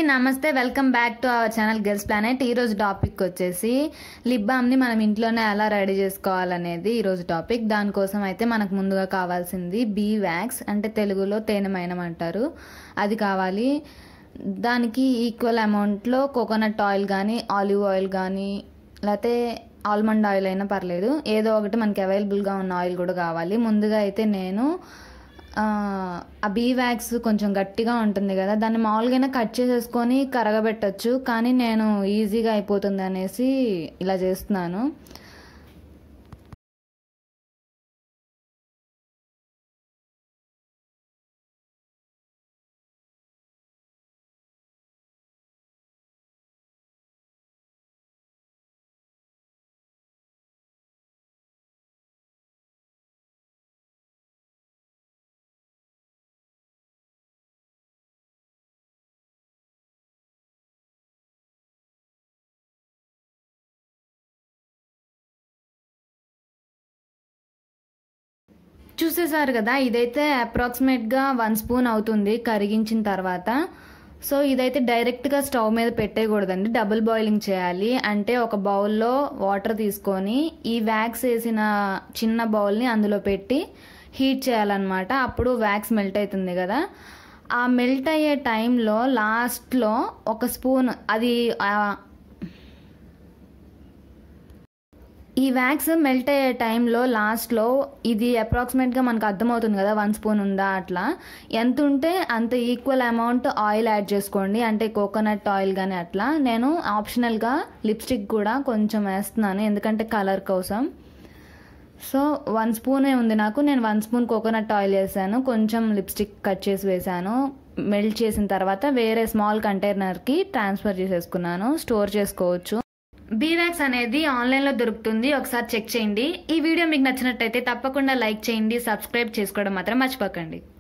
నమస్తే welcome back to our channel girls planet ఈ రోజు టాపిక్ వచ్చేసి లిప్ బామ్ని మనం ఇంట్లోనే ఎలా రెడీ చేసుకోవాలనేది ఈ రోజు టాపిక్ దానికోసం అయితే మనకు ముందుగా కావాల్సింది బీ వ్యాక్స్ అంటే తెలుగులో తేనెమైనం అంటారు అది కావాలి దానికి ఈక్వల్ అమౌంట్లో కోకోనట్ ఆయిల్ కానీ ఆలివ్ ఆయిల్ కానీ లేకపోతే ఆల్మండ్ ఆయిల్ అయినా పర్లేదు ఏదో ఒకటి మనకి అవైలబుల్గా ఉన్న ఆయిల్ కూడా కావాలి ముందుగా అయితే నేను ఆ, ఆ బీ వ్యాక్స్ కొంచెం గట్టిగా ఉంటుంది కదా దాన్ని మామూలుగానే కట్ చేసేసుకొని కరగబెట్టచ్చు కానీ నేను ఈజీగా అయిపోతుంది అనేసి ఇలా చేస్తున్నాను చూసేసారు కదా ఇదైతే అప్రాక్సిమేట్గా వన్ స్పూన్ అవుతుంది కరిగించిన తర్వాత సో ఇదైతే డైరెక్ట్గా స్టవ్ మీద పెట్టేయకూడదండి డబుల్ బాయిలింగ్ చేయాలి అంటే ఒక బౌల్లో వాటర్ తీసుకొని ఈ వ్యాక్స్ వేసిన చిన్న బౌల్ని అందులో పెట్టి హీట్ చేయాలన్నమాట అప్పుడు వ్యాక్స్ మెల్ట్ అవుతుంది కదా ఆ మెల్ట్ అయ్యే టైంలో లాస్ట్లో ఒక స్పూన్ అది ఆ, ఈ వ్యాక్స్ మెల్ట్ అయ్యే టైంలో లాస్ట్లో ఇది అప్రాక్సిమేట్గా మనకు అర్థమవుతుంది కదా వన్ స్పూన్ ఉందా అట్లా ఎంత ఉంటే అంత ఈక్వల్ అమౌంట్ ఆయిల్ యాడ్ చేసుకోండి అంటే కోకోనట్ ఆయిల్ కానీ అట్లా నేను ఆప్షనల్గా లిప్స్టిక్ కూడా కొంచెం వేస్తున్నాను ఎందుకంటే కలర్ కోసం సో వన్ స్పూనే ఉంది నాకు నేను వన్ స్పూన్ కోకోనట్ ఆయిల్ వేసాను కొంచెం లిప్స్టిక్ కట్ చేసి వేసాను మెల్ట్ చేసిన తర్వాత వేరే స్మాల్ కంటైనర్కి ట్రాన్స్ఫర్ చేసేసుకున్నాను స్టోర్ చేసుకోవచ్చు బీవాక్స్ అనేది ఆన్లైన్లో దొరుకుతుంది ఒకసారి చెక్ చేయండి ఈ వీడియో మీకు నచ్చినట్టయితే తప్పకుండా లైక్ చేయండి సబ్స్క్రైబ్ చేసుకోవడం మాత్రం మర్చిపోకండి